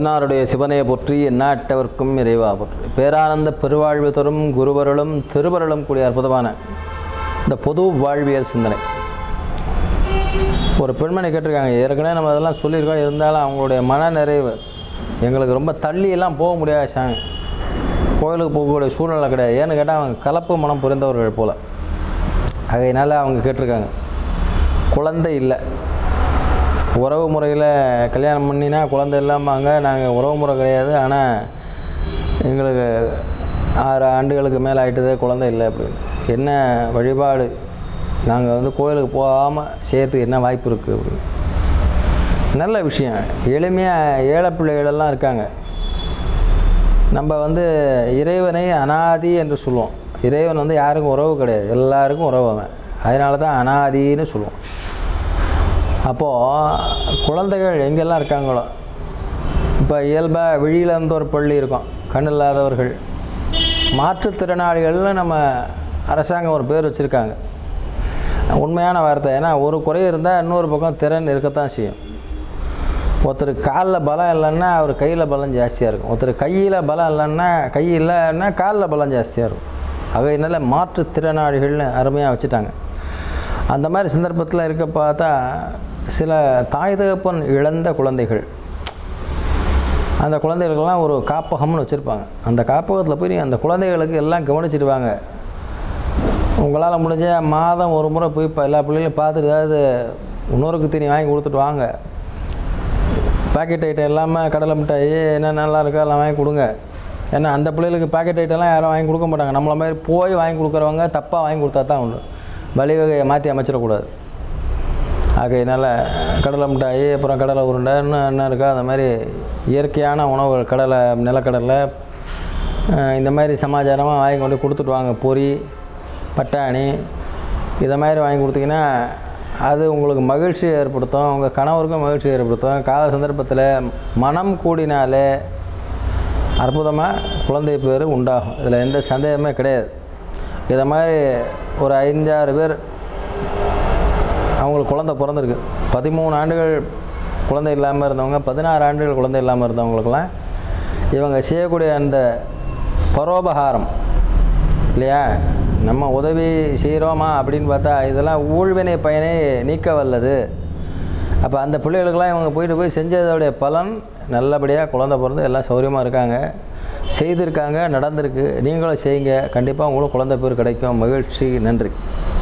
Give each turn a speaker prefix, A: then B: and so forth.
A: தென்னாருடைய சிவனையை போற்றி எந்நாட்டவர்க்கும் இறைவா போற்றி பேரானந்த பெருவாழ்வு தரும் குருவருளும் திருவருளும் கூடிய அற்புதமான இந்த பொது வாழ்வியல் சிந்தனை ஒரு பெண்மணி கேட்டிருக்காங்க ஏற்கனவே நம்ம அதெல்லாம் சொல்லியிருக்கோம் இருந்தாலும் அவங்களுடைய மன நிறைவு எங்களுக்கு ரொம்ப தள்ளி எல்லாம் போக முடியாது சாமி கோயிலுக்கு போகக்கூடிய சூழ்நிலை கிடையாது ஏன்னு கேட்டால் அவங்க கலப்பு மனம் புரிந்தவர்கள் போல் ஆகையினால அவங்க கேட்டிருக்காங்க குழந்தை இல்லை உறவு முறையில் கல்யாணம் பண்ணினா குழந்தை இல்லாமாங்க நாங்கள் உறவு முறை கிடையாது ஆனால் எங்களுக்கு ஆறு ஆண்டுகளுக்கு மேலே ஆயிட்டது குழந்தை இல்லை அப்படின்னு என்ன வழிபாடு நாங்கள் வந்து கோயிலுக்கு போகாமல் செய்யறதுக்கு என்ன வாய்ப்பு இருக்குது அப்படின்னு நல்ல விஷயம் எளிமையாக ஏழை பிள்ளைகளெல்லாம் இருக்காங்க நம்ம வந்து இறைவனை அனாதி என்று சொல்லுவோம் இறைவன் வந்து யாருக்கும் உறவு கிடையாது எல்லாருக்கும் உறவு அவன் அதனால தான் அனாதின்னு சொல்லுவோம் அப்போது குழந்தைகள் எங்கெல்லாம் இருக்காங்களோ இப்போ இயல்பாக விழியிலந்தோர் பள்ளி இருக்கும் கண் இல்லாதவர்கள் மாற்றுத்திறனாளிகள்னு நம்ம அரசாங்கம் ஒரு பேர் வச்சுருக்காங்க உண்மையான வார்த்தை ஏன்னா ஒரு குறை இருந்தால் இன்னொரு பக்கம் திறன் இருக்கத்தான் செய்யும் ஒருத்தர் காலில் பலம் இல்லைன்னா அவர் கையில் பலம் ஜாஸ்தியாக இருக்கும் ஒருத்தர் கையில் பலம் இல்லைன்னா கை இல்லைன்னா காலில் பலம் ஜாஸ்தியாக இருக்கும் ஆகையினால மாற்றுத்திறனாளிகள்னு அருமையாக வச்சுட்டாங்க அந்த மாதிரி சந்தர்ப்பத்தில் இருக்க பார்த்தா சில தாய் தகப்பன் இழந்த குழந்தைகள் அந்த குழந்தைகளுக்கெல்லாம் ஒரு காப்பகம்னு வச்சுருப்பாங்க அந்த காப்பகத்தில் போய் நீங்கள் அந்த குழந்தைகளுக்கு எல்லாம் கவனிச்சிடுவாங்க உங்களால் முடிஞ்ச மாதம் ஒரு முறை போய் இப்போ எல்லா பிள்ளைகளையும் பார்த்துட்டு ஏதாவது இன்னொருக்கு தீனி வாங்கி கொடுத்துட்டு வாங்க பாக்கெட் ஐட்டம் இல்லாமல் கடலை மிட்டாய் என்னென்னலாம் இருக்கோ எல்லாம் வாங்கி கொடுங்க ஏன்னா அந்த பிள்ளைகளுக்கு பாக்கெட் ஐட்டம்லாம் யாரும் வாங்கி கொடுக்க மாட்டாங்க நம்மள மாதிரி போய் வாங்கி கொடுக்குறவங்க தப்பாக வாங்கி கொடுத்தா தான் உண்டு வழிவகையை மாற்றி அமைச்சிடக்கூடாது ஆகையினால் கடலை மிட்டாய் அப்புறம் கடலை உருண்டை இன்னும் என்ன இருக்கோ அந்த மாதிரி இயற்கையான உணவுகள் கடலை நிலக்கடலை அஹ் இந்த மாதிரி சமாச்சாரமாக வாங்கி கொண்டு கொடுத்துட்டு வாங்க பொரி பட்டாணி இதை மாதிரி வாங்கி கொடுத்தீங்கன்னா அது உங்களுக்கு மகிழ்ச்சி ஏற்படுத்தும் உங்கள் கணவருக்கும் மகிழ்ச்சி ஏற்படுத்தும் கால சந்தர்ப்பத்தில் மனம் கூடினாலே அற்புதமாக குழந்தை பேர் உண்டாகும் இதில் எந்த சந்தேகமே கிடையாது இதை மாதிரி ஒரு ஐந்தாறு பேர் அவங்களுக்கு குழந்தை பிறந்திருக்கு பதிமூணு ஆண்டுகள் குழந்தை இல்லாமல் இருந்தவங்க பதினாறு ஆண்டுகள் குழந்தை இல்லாமல் இருந்தவங்களுக்கெல்லாம் இவங்க செய்யக்கூடிய அந்த பரோபகாரம் இல்லையா நம்ம உதவி செய்கிறோமா அப்படின்னு பார்த்தா இதெல்லாம் ஊழ்வினை பயனை நீக்க வல்லது அப்போ அந்த பிள்ளைகளுக்கெல்லாம் இவங்க போயிட்டு போய் செஞ்சதோடைய பலன் நல்லபடியாக குழந்தை பிறந்து எல்லாம் சௌரியமாக இருக்காங்க செய்திருக்காங்க நடந்திருக்கு நீங்களும் செய்யுங்க கண்டிப்பாக உங்களுக்கு குழந்தை பேர் கிடைக்கும் மகிழ்ச்சி நன்றி